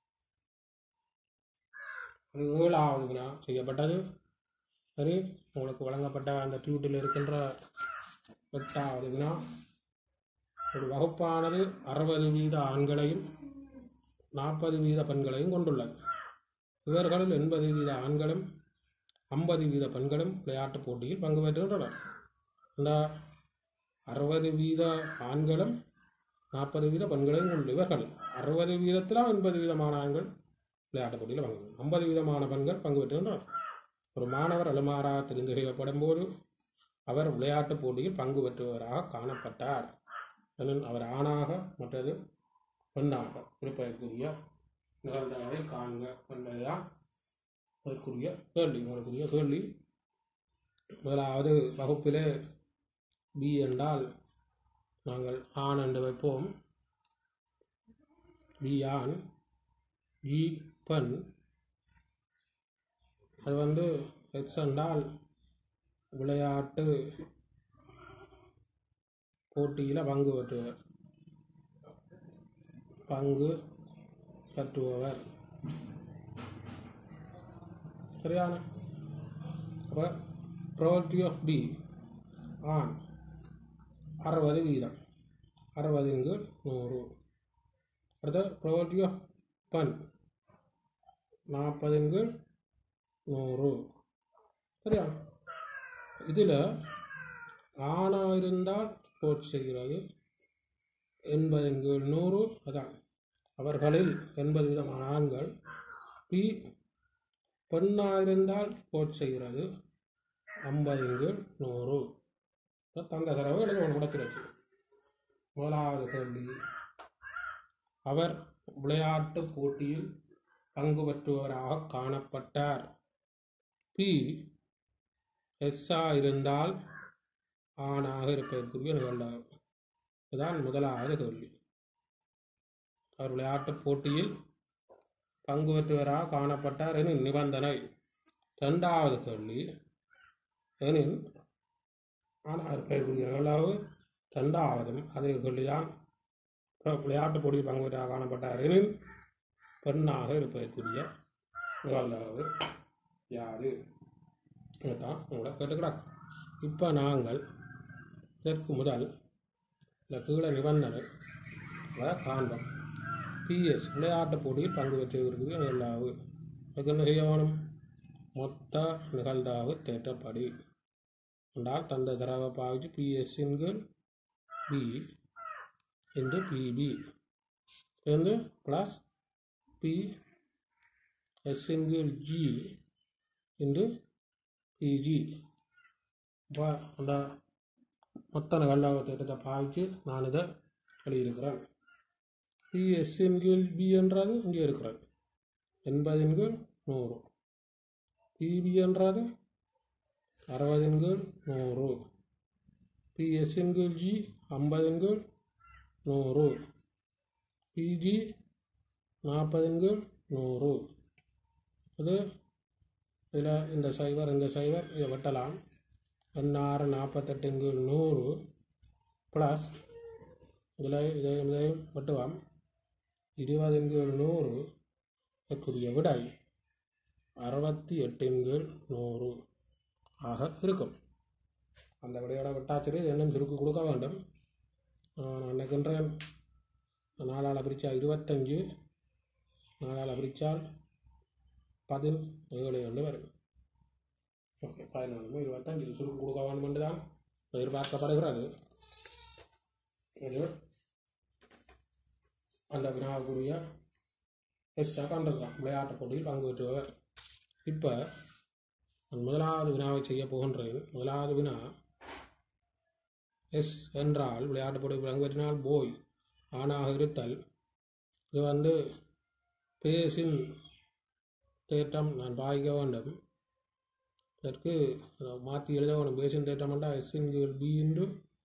ஒரு ஏழாவது வினா செய்யப்பட்டது சரி உங்களுக்கு வழங்கப்பட்ட அந்த டியூட்டில் இருக்கின்ற எட்டாவது வினா ஒரு வகுப்பானது அறுபது வீத ஆண்களையும் நாற்பது வீத பெண்களையும் கொண்டுள்ளது இவர்களில் எண்பது வீத ஆண்களும் ஐம்பது வீத பெண்களும் விளையாட்டுப் போட்டியில் பங்கு பெற்றுகின்றனர் இந்த அறுபது வீத ஆண்களும் நாற்பது வீத பெண்களையும் கொண்டு இவர்கள் அறுபது வீதத்தில் எண்பது வீதமான ஆண்கள் விளையாட்டுப் போட்டியில் பங்கு ஐம்பது வீதமான பெண்கள் பங்கு பெற்றுகின்றனர் ஒரு மாணவர் அலுமாராக தெரிந்து செய்யப்படும் போது அவர் விளையாட்டுப் போட்டியில் பங்கு பெற்றுவராக காணப்பட்டார் எனில் அவர் ஆணாக மற்றது பெண்ணாக இருப்பதற்குரிய நிகழ்ந்தவரை காண்க என்பதுதான் அதற்குரிய கேள்வி உங்களுக்குரிய கேள்வி முதலாவது வகுப்பிலே பி என்றால் நாங்கள் ஆண் என்று வைப்போம் பி ஆண் ஜி பெண் அது வந்து எக்ஸ் என்றால் விளையாட்டு போட்டியில் பங்கு பெற்றுவர் பங்கு பற்றுபவர் சரியான அப்போ ப்ரோட்டி ஆஃப் பி ஆன் அறுபது வீதம் அறுபதுங்கு நூறு அடுத்து ப்ரோட்டி ஆஃப் பன் நாற்பதுங்கு நூறு சரியா இதில் ஆணாக இருந்தால் ஸ்போர்ட்ஸ் செய்கிறது எண்பதின் கீழ் நூறு அதான் அவர்களில் எண்பது விதமான ஆண்கள் பி பெண்ணாக இருந்தால் ஸ்போர்ட்ஸ் செய்கிறது ஐம்பதின் கீழ் நூறு தந்த தரவு எழுத ஒன்று முடத்திருச்சு முதலாவது கேள்வி அவர் விளையாட்டு போட்டியில் பங்கு பெற்றுவராக காணப்பட்டார் பி எஸ்ஸா இருந்தால் ஆணாக இருப்பதற்குரிய நிகழ்வாகும் இதுதான் முதலாவது கேள்வி அவர் விளையாட்டுப் போட்டியில் பங்கு பெற்றுவராக காணப்பட்டார் எனின் நிபந்தனை இரண்டாவது கேள்வி எனின் ஆணாக இருப்பதற்குரிய நிகழ்வு இரண்டாவதும் அதே கேள்விதான் விளையாட்டுப் போட்டியில் பங்கு பெற்றாக காணப்பட்டார் எனின் பெண்ணாக இருப்பதற்குரிய நிகழ்வு யாது இதைத்தான் உங்களை கேட்டுக்கிறாங்க இப்போ நாங்கள் இதற்கு முதல் இந்த கீழே நிபந்தனை அதை காண்போம் பிஎஸ் விளையாட்டுப் போட்டியில் பங்கு பெற்று இருக்குது நிகழ்வு அதுக்கு என்ன செய்ய வேணும் மொத்த நிகழ்தாவு தேற்றப்படி என்றால் தந்த தரவை பாவிச்சு பிஎஸ்ஸின்கள் பி இன்டு பிபி வந்து ப்ளஸ் பி எஸ்ஸின்கள் ஜி இன்டு பிஜி இப்போ அந்த மொத்த நிகழ்வு திட்டத்தை பாவிச்சு நான் இதை எழுதியிருக்கிறேன் பிஎஸ்ஸின் கீழ் பி என்றது இங்கே இருக்கிறது எண்பதின் கீழ் நூறு பிபி என்றது அறுபதின் கீழ் நூறு பிஎஸ்ஸின் கீழ் ஜி ஐம்பதின் கீழ் நூறு பிஜி நாற்பதின் கீழ் நூறு இது இதில் இந்த சைவர் இந்த சைவர் இதை வெட்டலாம் எண்ணாறு நாற்பத்தெட்டின் கீழ் நூறு ப்ளஸ் இதில் இதையும் இதையும் வெட்டுவோம் இருபதின் கீழ் நூறு இதற்குரிய விடை அறுபத்தி எட்டின் கீழ் நூறு ஆக இருக்கும் அந்த விடையோட விட்டாச்சரி இன்னும் சுருக்கு கொடுக்க வேண்டும் நான் நினைக்கின்றேன் நாலால் பிரித்தா இருபத்தஞ்சு நாலால் பிரித்தால் பதில் ஏழு என்று வரும் ஓகே பதினாலு இருபத்தஞ்சு இது சுருக்கு கொடுக்க வேண்டும் என்று தான் எதிர்பார்க்கப்படுகிறது இது அந்த வினாவுக்குரிய எஸ்ஸாக கண்டிருக்கான் விளையாட்டுப் போட்டியில் பங்கு பெற்றுவர் இப்போ நான் முதலாவது வினாவை செய்ய போகின்றேன் முதலாவது வினா எஸ் என்றால் விளையாட்டுப் போட்டியில் பங்கு பெற்றினால் போய் ஆணாக இருத்தல் இது வந்து பேசின் தேற்றம் நான் பாய்க்க வேண்டும் இதற்கு மாற்றி எழுத வேணும் பேசின் தேற்றம் என்றால் எஸ்ஸின் கீழ் பி இன்று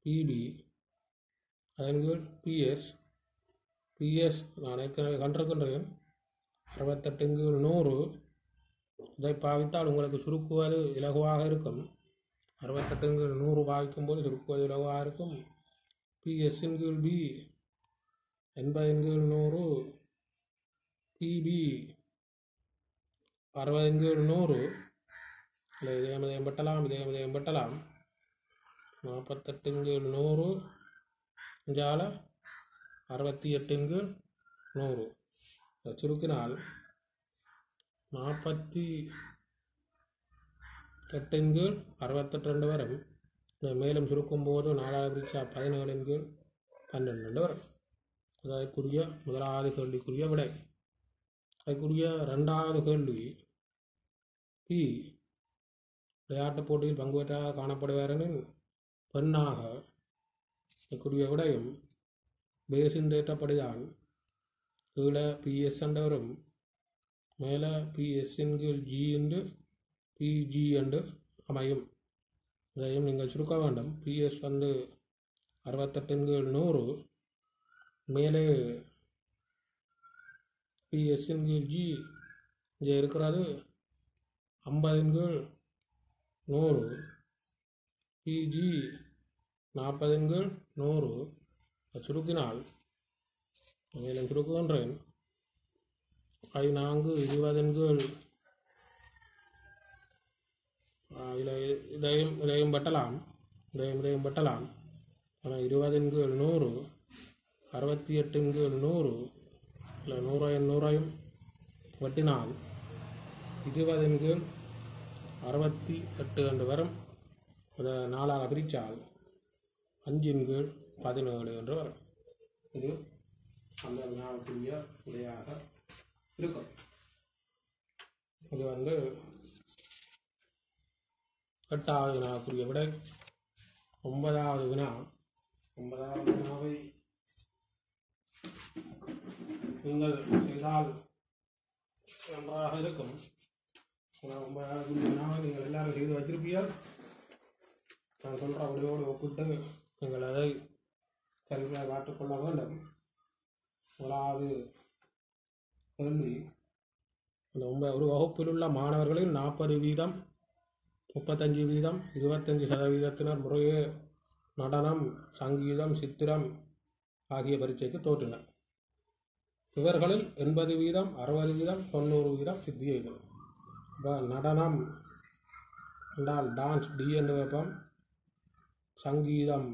பிபி அதன் கீழ் பிஎஸ் பிஎஸ் நான் ஏற்கனவே கண்டிருக்கின்றேன் அறுபத்தெட்டின் கீழ் நூறு இதை பாவித்தால் உங்களுக்கு சுருக்குவது இலகுவாக இருக்கும் அறுபத்தெட்டின் கீழ் நூறு பாவிக்கும் போது சுருக்குவது இலகுவாக இருக்கும் பிஎஸ்ஸின் கீழ் பி எண்பதின் கீழ் நூறு பிபி அறுபதின் கீழ் நூறு இல்லை இதயம் இதயம் வெட்டலாம் இதயம் இதயம் வெட்டலாம் நாற்பத்தெட்டின் கீழ் நூறு ஜால அறுபத்தி எட்டின் கீழ் நூறு இதை சுருக்கினால் நாற்பத்தி எட்டின் கீழ் அறுபத்தெட்டு ரெண்டு வரும் இதை மேலும் சுருக்கும் போது நாலாவது பிரிச்சா பதினேழின் கீழ் பன்னெண்டு ரெண்டு வரும் அதற்குரிய முதலாவது கேள்விக்குரிய விடை அதற்குரிய ரெண்டாவது கேள்வி பி விளையாட்டுப் போட்டியில் பங்கு பெற்றாக காணப்படுவாரெனில் பெண்ணாக அதற்குரிய விடையும் பேசின் தேற்றப்படிதான் கீழே பிஎஸ் என்றவரும் மேலே பிஎஸ்ஸின் கீழ் ஜி என்று பிஜி என்று அமையும் இதையும் நீங்கள் சுருக்க வேண்டும் பிஎஸ் வந்து அறுபத்தெட்டின் கீழ் நூறு மேலே பிஎஸ்ஸின் கீழ் ஜி இங்கே இருக்கிறது ஐம்பதின் கீழ் நூறு பிஜி நாற்பதின் கீழ் நூறு சுருக்கினால் மேலும் சுருக்குகின்றேன் பதினான்கு இருபதின் கீழ் இதை இதையும் இதையும் வெட்டலாம் இதையும் இதையும் வெட்டலாம் ஆனால் இருபதின் கீழ் நூறு அறுபத்தி எட்டின் கீழ் நூறு இல்லை நூறாயிரம் நூறாயும் வெட்டினால் இருபதின் கீழ் அறுபத்தி எட்டு என்று வரும் அதை நாலாக பிரித்தால் அஞ்சின் கீழ் பதினேழு என்று வரும் இது அந்த வினாவுக்குரிய விடையாக இருக்கும் இது வந்து எட்டாவது வினாவுக்குரிய விடை ஒன்பதாவது வினா ஒன்பதாவது வினாவை நீங்கள் செய்தால் நன்றாக இருக்கும் ஆனால் ஒன்பதாவது வினாவை நீங்கள் எல்லாரும் செய்து வச்சிருப்பீர்கள் நான் சொல்கிற விடையோடு ஒப்பிட்டு நீங்கள் அதை சரியாக காட்டுக்கொள்ள வேண்டும் முதலாவது கேள்வி இந்த ஒன்ப ஒரு வகுப்பில் உள்ள மாணவர்களில் நாற்பது வீதம் முப்பத்தஞ்சு வீதம் இருபத்தஞ்சு சதவீதத்தினர் முறையே நடனம் சங்கீதம் சித்திரம் ஆகிய பரீட்சைக்கு தோற்றினர் இவர்களில் எண்பது வீதம் அறுபது வீதம் தொண்ணூறு வீதம் சித்தி எய்தது இப்போ நடனம் என்றால் டான்ஸ் டி என்று வைப்போம் சங்கீதம்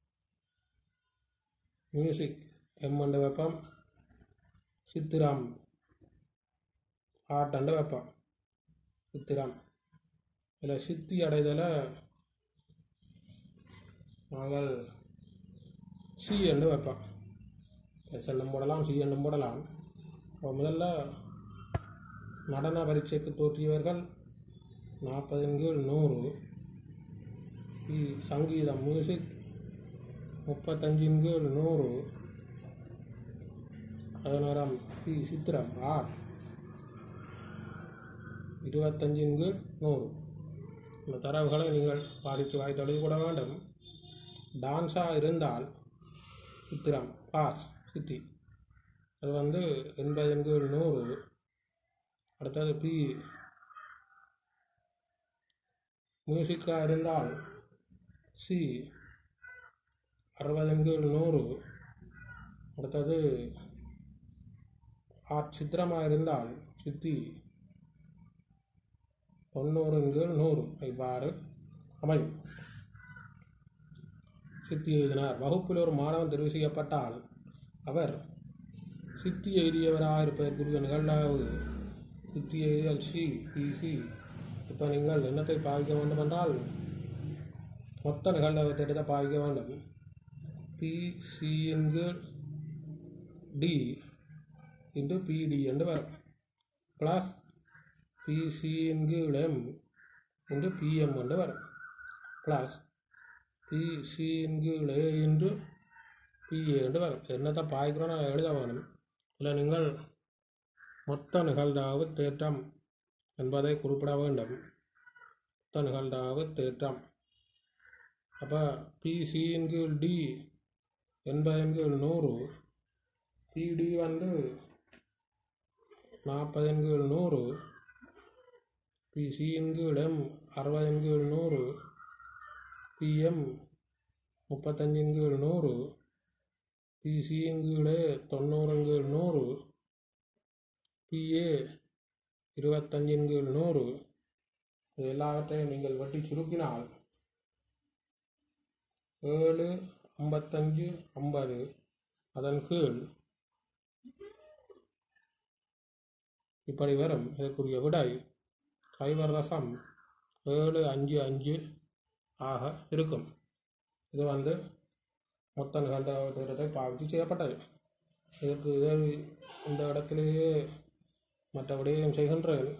மியூசிக் எம் என்று வைப்போம் சித்திரம் ஆர்ட் என்று வைப்போம் சித்திரம் இதில் சித்தி அடைதல நாங்கள் சி என்று வைப்போம் எஸ் எண்ணும் போடலாம் சி எண்ணும் போடலாம் இப்போ முதல்ல நடன பரீட்சைக்கு தோற்றியவர்கள் நாற்பதின் கீழ் நூறு பி சங்கீதம் மியூசிக் முப்பத்தஞ்சின் கீழ் நூறு பதினோராம் பி சித்திரம் ஆர்ட் இருபத்தஞ்சின் கீழ் நூறு இந்த தரவுகளை நீங்கள் வாசித்து வாய்த்து எழுதி கூட வேண்டும் டான்ஸாக இருந்தால் சித்திரம் பாஸ் சித்தி அது வந்து எண்பதின் கீழ் நூறு அடுத்தது பி மியூசிக்காக இருந்தால் சி அறுபதின் கீழ் நூறு அடுத்தது ஆர்ட் சித்திரமாக இருந்தால் சித்தி தொண்ணூறின் கீழ் நூறு இவ்வாறு அமையும் சித்தி எழுதினார் வகுப்பில் ஒரு மாணவன் தெரிவு செய்யப்பட்டால் அவர் சித்தி எழுதியவராக இருப்பதற்குரிய நிகழ்வு சித்தி எழுதியல் சி பிசி இப்போ நீங்கள் எண்ணத்தை பாவிக்க வேண்டும் என்றால் மொத்த நிகழ்வு எடுத்த பாவிக்க வேண்டும் பிசி கீழ் டி இன்டு பிடி என்று வரும் ப்ளஸ் பிசியின் கீழ் எம் இன்டு பிஎம் என்று வரும் ப்ளஸ் பிசியின் கீழ் ஏ இன்டு பிஏ என்று வரும் என்னத்தை பாய்க்கிறோம் நான் எழுத வேணும் இல்லை நீங்கள் மொத்த நிகழ்தாவு தேற்றம் என்பதை குறிப்பிட வேண்டும் மொத்த நிகழ்தாவு தேற்றம் அப்போ பிசியின் கீழ் டி எண்பதின் கீழ் நூறு பிடி வந்து நாற்பதின் கீழ் நூறு பிசியின் கீழ் எம் அறுபதின் கீழ் நூறு பிஎம் முப்பத்தஞ்சின் கீழ் நூறு பிசியின் கீழ் தொண்ணூறின் கீழ் நூறு பிஏ இருபத்தஞ்சின் கீழ் நூறு இது எல்லாவற்றையும் நீங்கள் வெட்டி சுருக்கினால் ஏழு ஐம்பத்தஞ்சு ஐம்பது அதன் கீழ் இப்படி வரும் இதற்குரிய விடை சைபர் ரசம் ஏழு அஞ்சு அஞ்சு ஆக இருக்கும் இது வந்து மொத்த நிகழ்ந்த பாவித்து செய்யப்பட்டது இதற்கு இதை இந்த இடத்திலேயே மற்ற விடயம் செய்கின்றேன்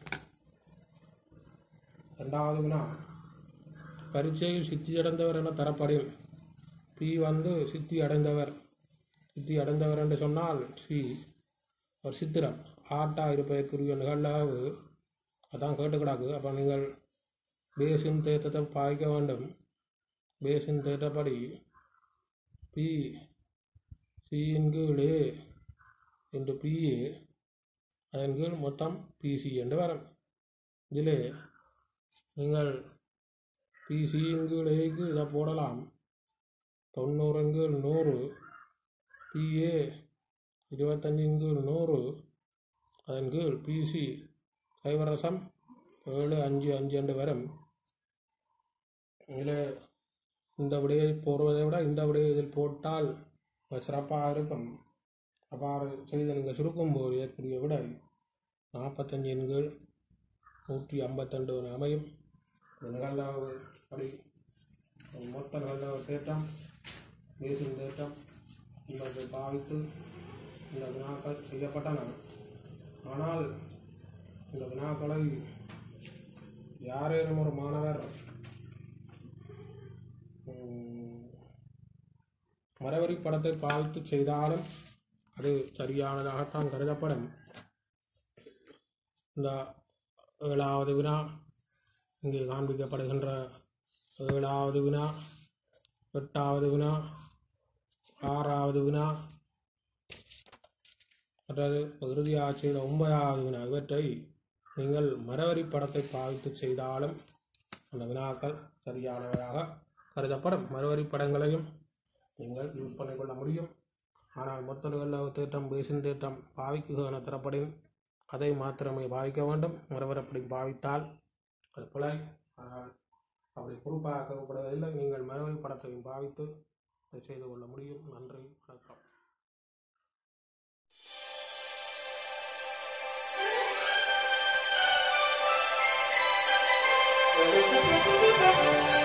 ரெண்டாவது வினா பரீட்சையில் சித்தி அடைந்தவர் என தரப்படும் பி வந்து சித்தி அடைந்தவர் சித்தி அடைந்தவர் என்று சொன்னால் சி ஒரு சித்திரம் ஆட்டா இருப்பதற்குரிய நிகழ்வு அதான் கேட்டுக்கிடாக்கு அப்போ நீங்கள் பேசின் தேற்றத்தை பாய்க்க வேண்டும் பேசின் தேற்றப்படி பி சியின் கீழ் ஏ இன்ட்டு பிஏ அதன் கீழ் மொத்தம் பிசி என்று வரும் இதில் நீங்கள் பிசியின் கீழ் ஏக்கு இதை போடலாம் தொண்ணூறின் கீழ் நூறு பிஏ இருபத்தஞ்சின் கீழ் நூறு அதன் கீழ் பிசி சைவரசம் ஏழு அஞ்சு அஞ்சு என்று வரும் இதில் இந்த விடையை போடுவதை விட இந்த விடையை இதில் போட்டால் சிறப்பாக இருக்கும் அவ்வாறு செய்து நீங்கள் சுருக்கும்போது ஏற்கனவே விடை நாற்பத்தஞ்சு எண்கள் நூற்றி ஐம்பத்தெண்டு அமையும் இந்த நிகழ்வு படி மொத்த நிகழ்வு தேட்டம் பேசும் தேட்டம் என்பதை பாவித்து இந்த வினாக்கள் செய்யப்பட்டன ஆனால் இந்த வினாக்களை யாரேனும் ஒரு மாணவர் உம், மரவரி படத்தை பாவித்து செய்தாலும் அது சரியானதாகத்தான் கருதப்படும் இந்த ஏழாவது வினா இங்கே காண்பிக்கப்படுகின்ற ஏழாவது வினா எட்டாவது வினா ஆறாவது வினா மற்றது இறுதியாக செய்த ஒன்பதாவது வினா இவற்றை நீங்கள் மரவரி படத்தை பாவித்து செய்தாலும் அந்த வினாக்கள் சரியானவையாக கருதப்படும் மரவரி படங்களையும் நீங்கள் யூஸ் பண்ணிக்கொள்ள முடியும் ஆனால் மொத்த நிகழ்வு தேட்டம் பேசின் தேட்டம் பாவிக்குக என தரப்படும் அதை மாத்திரமே பாவிக்க வேண்டும் மரவரப்படி பாவித்தால் அது பிழை ஆனால் அப்படி குறிப்பாக்கப்படுவதில்லை நீங்கள் மரவரி படத்தையும் பாவித்து அதை செய்து கொள்ள முடியும் நன்றி வணக்கம் Thank you.